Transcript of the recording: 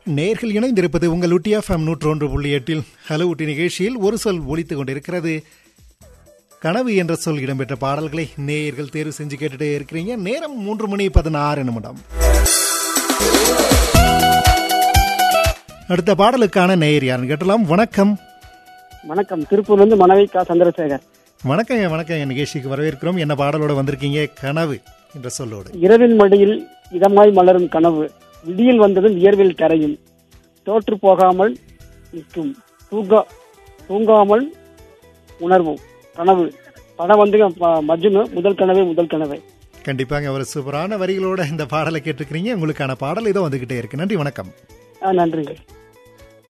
நேர்கள் இணைந்திருப்பது உங்கள் ஊட்டி எஃப்எம் நூற்றொன்று புள்ளி எட்டில் ஹலோ ஊட்டி நிகழ்ச்சியில் ஒரு சொல் ஒலித்துக் கொண்டிருக்கிறது கனவு என்ற சொல் இடம்பெற்ற பாடல்களை நேயர்கள் தேர்வு செஞ்சு கேட்டுட்டே இருக்கிறீங்க நேரம் மூன்று மணி பதினாறு நிமிடம் அடுத்த பாடலுக்கான நேயர் யாருன்னு கேட்டலாம் வணக்கம் வணக்கம் திருப்பூர்ல இருந்து மனைவி கா சந்திரசேகர் வணக்கம் வணக்கம் என் நிகழ்ச்சிக்கு வரவேற்கிறோம் என்ன பாடலோட வந்திருக்கீங்க கனவு என்ற சொல்லோடு இரவின் மடியில் இதமாய் மலரும் கனவு விடியில் வந்ததும் வியர்வில் கரையும் தோற்று போகாமல் நிற்கும் தூங்கா தூங்காமல் உணர்வும் கனவு படம் வந்து ப- மஜ்னு முதல் கனவே முதல் கனவே கண்டிப்பாங்க ஒரு சூப்பரான வரிகளோட இந்த பாடலை கேட்டிருக்கிறீங்க உங்களுக்கான பாடல் இதோ வந்துகிட்டே இருக்கு நன்றி வணக்கம் ஆ, நன்றிங்க